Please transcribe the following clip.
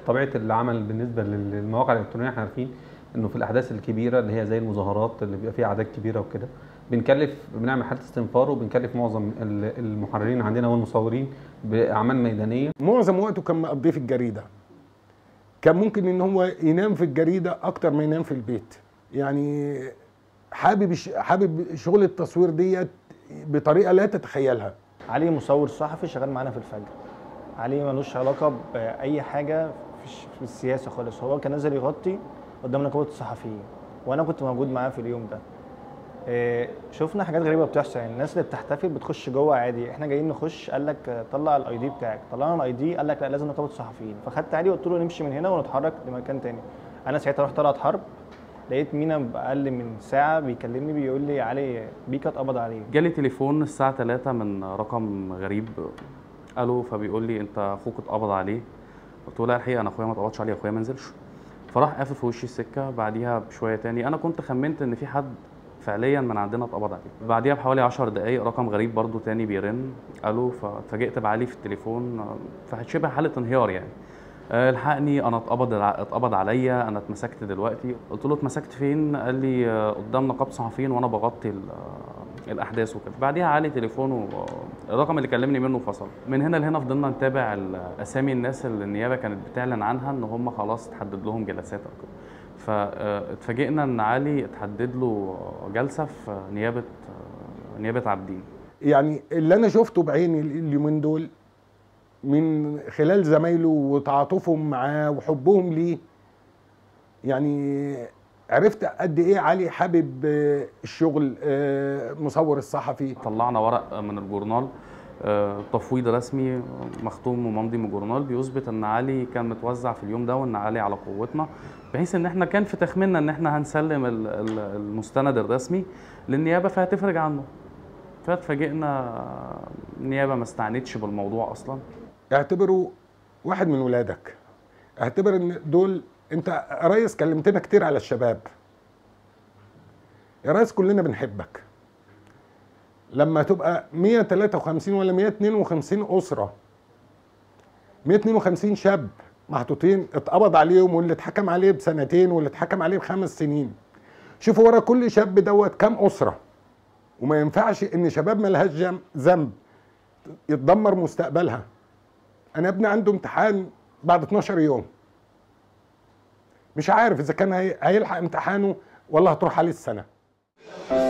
طبيعه العمل بالنسبه للمواقع الالكترونيه احنا عارفين انه في الاحداث الكبيره اللي هي زي المظاهرات اللي بيبقى فيها اعداد كبيره وكده بنكلف بنعمل حاله استنفار وبنكلف معظم ال- المحررين عندنا والمصورين باعمال ميدانيه معظم وقته كان مقضيه في الجريده كان ممكن ان هو ينام في الجريده اكتر ما ينام في البيت يعني حابب الش- حابب شغل التصوير ديت بطريقه لا تتخيلها علي مصور صحفي شغال معانا في الفجر علي ملوش علاقه باي حاجه في الش- في السياسه خالص هو كان نازل يغطي قدام نقابه الصحفيين وانا كنت موجود معاه في اليوم ده إيه، شفنا حاجات غريبه بتحصل يعني الناس اللي بتحتفل بتخش جوه عادي احنا جايين نخش قال لك آه، طلع الاي دي بتاعك طلعنا الاي دي قال لك لا لازم نقابه الصحفيين فخدت علي وقلت له نمشي من هنا ونتحرك لمكان تاني انا ساعتها رحت طلعت حرب لقيت مينا باقل من ساعه بيكلمني بيقول لي علي بيكا اتقبض عليه جالي تليفون الساعة 3 من رقم غريب الو فبيقول لي انت اخوك اتقبض عليه قلت له لا الحقيقة انا اخويا ما اتقبضش عليه اخويا ما نزلش فراح قافل في وشي السكة بعديها بشوية تاني انا كنت خمنت ان في حد فعليا من عندنا اتقبض عليه بعديها بحوالي 10 دقايق رقم غريب برضو تاني بيرن الو فاتفاجئت بعلي في التليفون فشبه حالة انهيار يعني آه، الحقني انا اتقبض اتقبض عليا انا اتمسكت دلوقتي قلت له اتمسكت فين قال لي آه، قدام نقابه صحفيين وانا بغطي ال- آه، الاحداث وكده بعديها علي تليفونه آه، الرقم اللي كلمني منه فصل من هنا لهنا فضلنا نتابع ال- اسامي الناس اللي النيابه كانت بتعلن عنها ان هم خلاص اتحدد لهم جلسات او كده فاتفاجئنا ان علي اتحدد له جلسه في نيابه آه، نيابه عابدين يعني اللي انا شفته بعيني اليومين دول من خلال زمايله وتعاطفهم معاه وحبهم ليه يعني عرفت قد ايه علي حابب آه، الشغل آه، مصور الصحفي طلعنا ورق من الجورنال آه، تفويض رسمي مختوم وممضي من الجورنال بيثبت ان علي كان متوزع في اليوم ده وان علي على قوتنا بحيث ان احنا كان في تخميننا ان احنا هنسلم ال- ال- المستند الرسمي للنيابه فهتفرج عنه فاتفاجئنا النيابه ما استعنتش بالموضوع اصلا اعتبره واحد من ولادك اعتبر ان دول انت يا ريس كلمتنا كتير على الشباب يا ريس كلنا بنحبك لما تبقى 153 ولا 152 اسره 152 شاب محطوطين اتقبض عليهم واللي اتحكم عليه بسنتين واللي اتحكم عليه بخمس سنين شوفوا ورا كل شاب دوت كام اسره وما ينفعش ان شباب ملهاش جم- ذنب يتدمر مستقبلها انا ابني عنده امتحان بعد 12 يوم مش عارف اذا كان هي- هيلحق امتحانه ولا هتروح عليه السنه